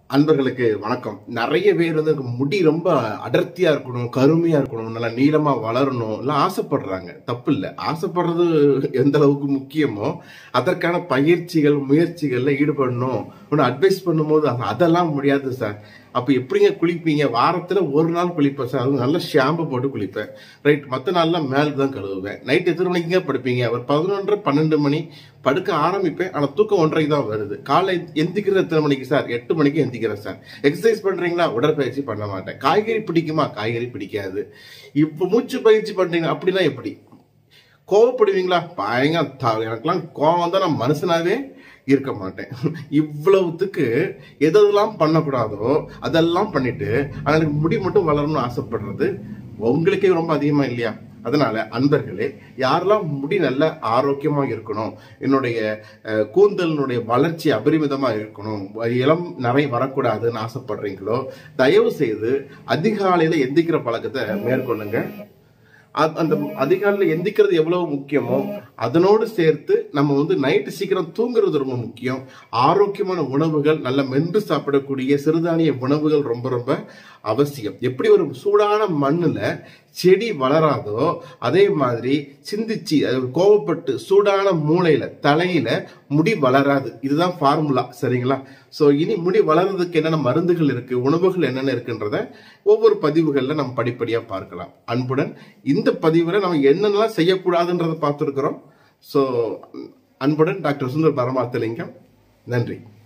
அன்பர்களுக்கு வணக்கம் நிறைய பேர் வந்து முடி ரொம்ப அடர்த்தியா இருக்கணும் கருமையா இருக்கணும் நல்லா நீளமா வளரணும் எல்லாம் ஆசைப்படுறாங்க தப்பு இல்லை ஆசைப்படுறது எந்த அளவுக்கு முக்கியமோ அதற்கான பயிற்சிகள் முயற்சிகள்ல ஈடுபடணும் ஒன்று அட்வைஸ் பண்ணும்போது அது- அதெல்லாம் முடியாது சார் அப்ப எப்படிங்க குளிப்பீங்க வாரத்துல ஒரு நாள் குளிப்பேன் சார் அதுவும் நல்ல ஷாம்பு போட்டு குளிப்பேன் ரைட் மற்ற நாள்லாம் மேல் தான் கழுவுவேன் நைட் எத்தனை மணிக்குங்க படுப்பீங்க ஒரு பதினொன்றரை பன்னெண்டு மணி படுக்க ஆரம்பிப்பேன் ஆனா தூக்கம் ஒன்றரைக்கு தான் வருது காலை எந்திக்கிறது எத்தனை மணிக்கு சார் எட்டு மணிக்கு எந்திக்கிறேன் சார் எக்ஸசைஸ் பண்றீங்களா உடற்பயிற்சி பண்ண மாட்டேன் காய்கறி பிடிக்குமா காய்கறி பிடிக்காது இப்போ மூச்சு பயிற்சி பண்றீங்க அப்படின்னா எப்படி கோவப்படுவீங்களா பயங்கர த- எனக்கெல்லாம் கோவம் தான் நான் மனுஷனாவே இருக்க மாட்டேன் இவ்வளவுத்துக்கு எதெல்லாம் பண்ணக்கூடாதோ அதெல்லாம் பண்ணிட்டு ஆனா எனக்கு முடி மட்டும் வளரணும்னு ஆசைப்படுறது உங்களுக்கே ரொம்ப அதிகமா இல்லையா அதனால அன்பர்களே யாரெல்லாம் முடி நல்ல ஆரோக்கியமா இருக்கணும் என்னுடைய அஹ், கூந்தலினுடைய வளர்ச்சி அபரிமிதமா இருக்கணும் இளம் நிறை வரக்கூடாதுன்னு ஆசைப்படுறீங்களோ தயவு செய்து அதிகாலையில எந்திக்கிற பழக்கத்தை மேற்கொள்ளுங்க அ- அந்த அதிகாலையில் எந்திக்கிறது எவ்வளவு முக்கியமோ அதனோடு சேர்த்து நம்ம வந்து நைட்டு சீக்கிரம் தூங்குறது ரொம்ப முக்கியம் ஆரோக்கியமான உணவுகள் நல்ல மென்று சாப்பிடக்கூடிய சிறுதானிய உணவுகள் ரொம்ப ரொம்ப அவசியம் எப்படி ஒரு சூடான மண்ணுல செடி வளராதோ அதே மாதிரி சிந்திச்சு அது கோவப்பட்டு சூடான மூளையில தலையில முடி வளராது இதுதான் ஃபார்முலா சரிங்களா சோ இனி முடி வளர்றதுக்கு என்னென்ன மருந்துகள் இருக்கு உணவுகள் என்னென்ன இருக்குன்றத ஒவ்வொரு பதிவுகள்ல நம்ம படிப்படியா பார்க்கலாம் அன்புடன் இந்த பதிவுல நம்ம என்னென்னலாம் செய்யக்கூடாதுன்றதை பார்த்துருக்கிறோம் சோ அன்புடன் டாக்டர் சுந்தர் பரமாத்தலிங்கம் நன்றி